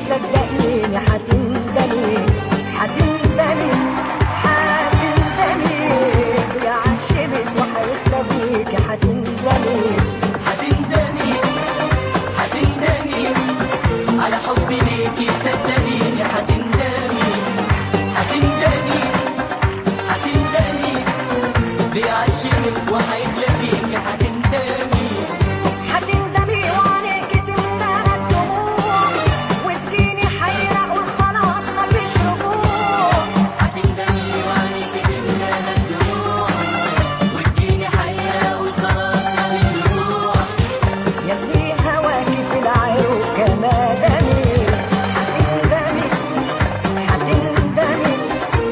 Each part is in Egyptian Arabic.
صدقيني هتندمي هتندمي هتندمي بيعشمك وهيخلى بيكي هتندمي هتندمي هتندمي على حبي ليكي صدقيني هتندمي هتندمي هتندمي بيعشمك وهيخلى بيكي هتندمي هتندمي وعليكي تملاها الدموع وتجيني حيرة اقول خلاص مفيش رجوع هتندمي وعينيكي تملاها الدموع وتجيني حيرة وخلاص مفيش رجوع يلي هواكي في العروق كما دمي هتندمي هتندمي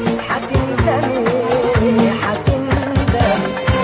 هتندمي هتندمي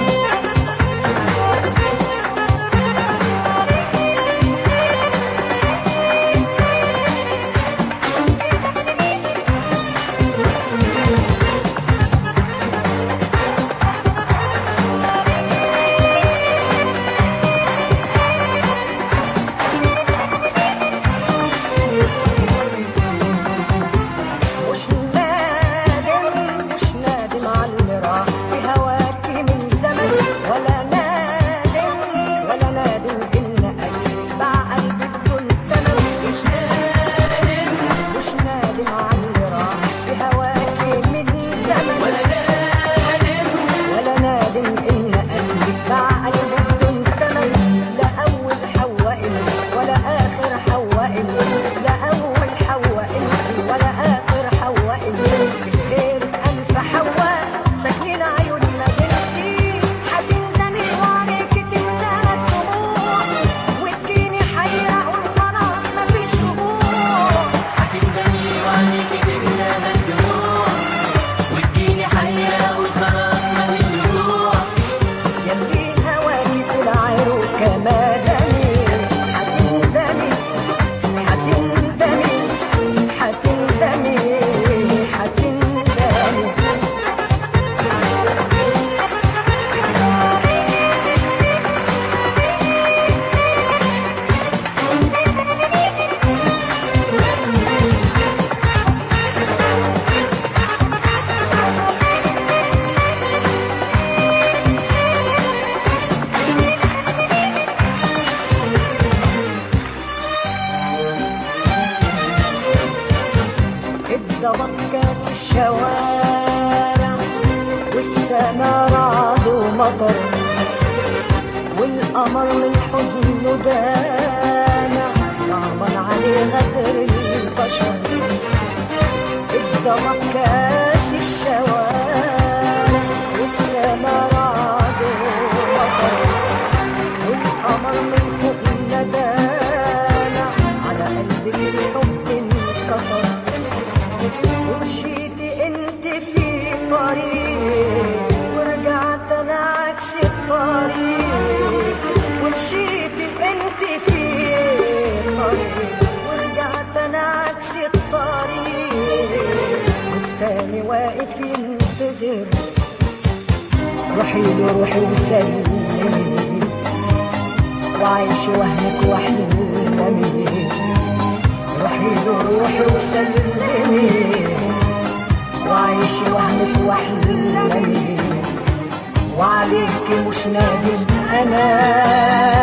مش نادم مش نادم على اللي راح في هواكي من زمن ولا نادم ولا نادم ان قلبي باع قلبي بدون ثمن مش نادم مش نادم على اللي راح في هواكي من زمن ولا نادم ولا نادم ان قلبي باع قلبي بدون ثمن لا اول حواء انت ولا اخر حواء انت لا اول حواء انت ولا اخر حواء انت غيرك الف حواء ساكنين عيوننا بنتي هتندمي وعليكي تملاها الدموع وتجيني حيرة اقول خلاص مفيش رجوع هتندمي وعينيكي تملاها الدموع وتجيني حيرة وخلاص مفيش رجوع يلي هواكي في العروق كما دمي هتندمي هتندمي هتندمي هتندمي اتضبط كاس الشوارع والسما رعد ومطر والقمر من حزنه دامع صعبا عليه غدر البشر اتضبط كاس الشوارع والسما رعد ومطر والقمر من فوق ندامع على قلبك الحب انكسر ومشيتي انت في طريق ورجعت انا عكس الطريق ومشيتي انت في طريق ورجعت انا عكس الطريق والتاني واقف ينتظر روحي له روحي وسلمي وعيشي وهمك واحلمي روحي له روحي وسلمي وعيشي وهمك واحلمي وعليكي مش نادم انا